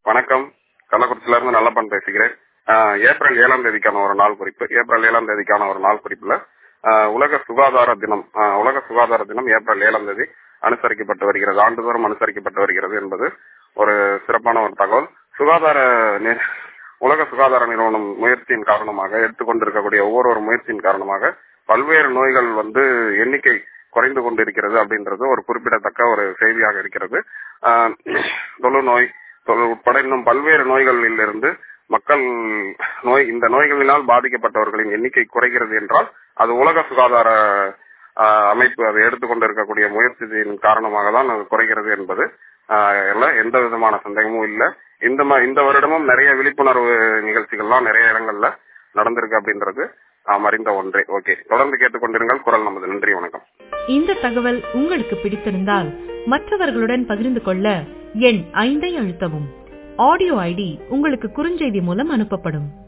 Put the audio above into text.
வணக்கம் கள்ளக்குறிச்சியில இருந்து நல்லப்பன் பேசுகிறேன் ஆஹ் ஏப்ரல் ஏழாம் தேதிக்கான ஒரு நாள் குறிப்பு ஏப்ரல் ஏழாம் தேதிக்கான ஒரு நாள் குறிப்புல ஆஹ் உலக சுகாதார தினம் ஆஹ் உலக சுகாதார தினம் ஏப்ரல் ஏழாம் தேதி அனுசரிக்கப்பட்டு வருகிறது ஆண்டுதோறும் அனுசரிக்கப்பட்டு வருகிறது என்பது ஒரு சிறப்பான ஒரு தகவல் சுகாதார நி- உலக சுகாதார நிறுவனம் முயற்சியின் காரணமாக எடுத்துக்கொண்டிருக்கக்கூடிய ஒவ்வொரு ஒரு முயற்சியின் காரணமாக பல்வேறு நோய்கள் வந்து எண்ணிக்கை குறைந்து கொண்டிருக்கிறது அப்படின்றது ஒரு குறிப்பிடத்தக்க ஒரு செய்தியாக இருக்கிறது ஆஹ் தொழுநோய் தொழு உட்பட இன்னும் பல்வேறு நோய்களில் இருந்து மக்கள் நோய் இந்த நோய்களினால் பாதிக்கப்பட்டவர்களின் எண்ணிக்கை குறைகிறது என்றால் அது உலக சுகாதார ஆஹ், அமைப்பு அதை எடுத்துக்கொண்டிருக்கக்கூடிய முயற்சியின் காரணமாக தான் அது குறைகிறது என்பது ஆஹ், எல்லாம் எந்த விதமான சந்தேகமும் இல்லை இந்த ம- இந்த வருடமும் நிறைய விழிப்புணர்வு நிகழ்ச்சிகள்லாம் நிறைய இடங்கள்ல நடந்திருக்கு அப்படின்றது நாம் அறிந்த ஒன்றே ஓகே தொடர்ந்து கேட்டுக்கொண்டிருங்கள் குரல் நமது நன்றி வணக்கம் இந்த தகவல் உங்களுக்கு பிடித்திருந்தால் மற்றவர்களுடன் பகிர்ந்து கொள்ள எண் ஐந்தை அழுத்தவும் ஆடியோ ஐடி உங்களுக்கு குறுஞ்செய்தி மூலம் அனுப்பப்படும்